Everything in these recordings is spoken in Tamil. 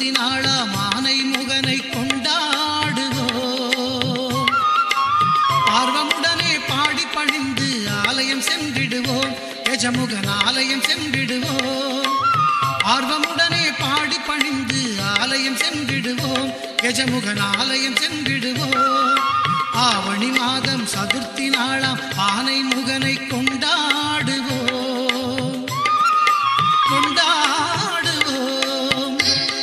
சதுர்த்தி நாளா மானை முகனை கொண்டாடுவோம் ஆர்வமுடனே பாடி பணிந்து ஆலயம் சென்றிடுவோம் எஜமுகன் ஆலயம் சென்றிடுவோம் ஆர்வமுடனே பாடி பணிந்து ஆலயம் சென்றிடுவோம் எஜமுகன் ஆலயம் சென்றிடுவோம் ஆவணி மாதம் சதுர்த்தி நாளாம் ஆனை முகனை கொண்டாடுவோம் கொண்டாடுவோம்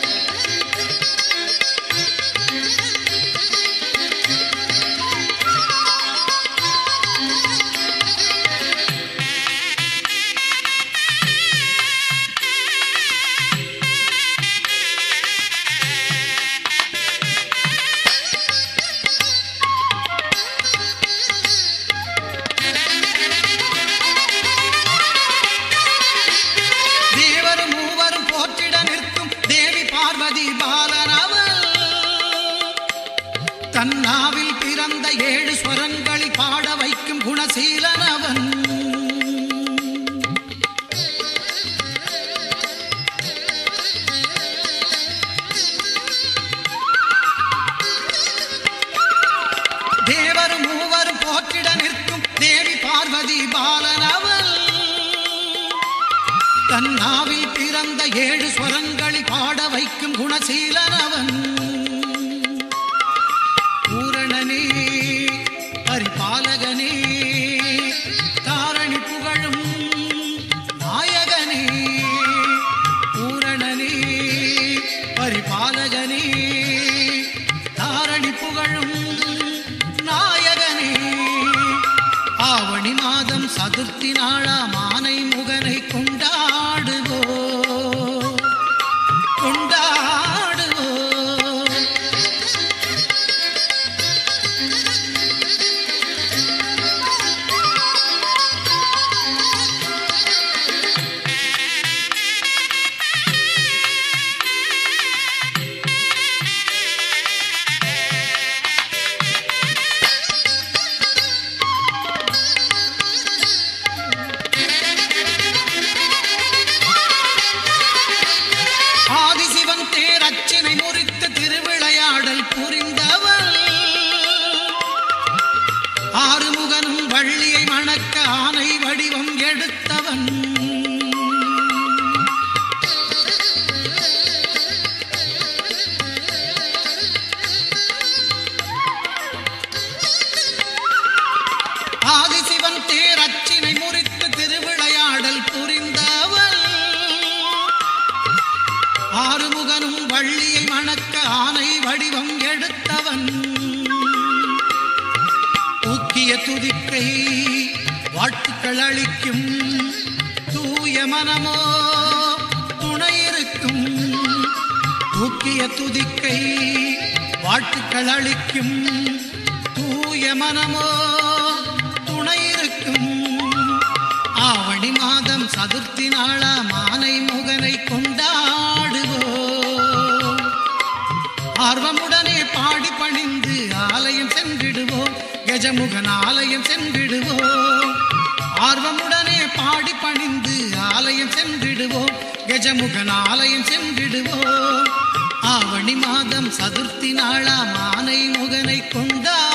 தேவரும் மூவரும் போற்றிட நிற்கும் தேவி பார்வதி பாலனவள் தன்னாவில் பிறந்த ஏழு ஸ்வரங்களில் பாட வைக்கும் குணசீலனவன் தேவரும் மூவரும் போற்றிட நிற்கும் தேவி பார்வதி பாலனவள் தன்னாவில் பிறந்த ஏழு ஸ்வரங்களில் பாட வைக்கும் குணசீலனவன் பூரணனே பரிபாலகனே தாரணி புகழும் நாயகனே பூரணனே பரிபாலகனே தாரணி புகழும் நாயகனே ஆவணி மாதம் சதுர்த்தி நாளா மானை முகனை கொண்டாடுவோ கொண்டாடுவோ ஆதிசிவன் தேர் அச்சினை முறித்து திருவிளையாடல் புரிந்தவள் ஆறுமுகனும் வள்ளியை மணக்க ஆனை வடிவம் எடுத்தவன் ஆதிசிவன் தேர் அச்சினை முறித்து திருவிளையாடல் புரிந்தவள் ஆறுமுகனும் வள்ளியை மணக்க ஆனை வடிவம் எடுத்தவன் ஊக்கிய துதிக்கை வாழ்த்துக்கள் அளிக்கும் தூய மனமோ துணை இருக்கும் தூக்கிய துதிக்கை வாழ்த்துக்கள் அளிக்கும் தூய மனமோ துணை இருக்கும் ஆவணி மாதம் சதுர்த்தி நாளா மானை முகனை கொண்டாடுவோம் ஆர்வமுடனே பாடி பணிந்து ஆலயம் சென்றிடுவோம் கஜமுகன் ஆலயம் சென்றிடுவோம் ஆர்வமுடனே பாடி பணிந்து ஆலயம் சென்றிடுவோம் கஜமுகன் ஆலயம் சென்றிடுவோம் ஆவணி மாதம் சதுர்த்தி நாளா மானை முகனை கொண்டா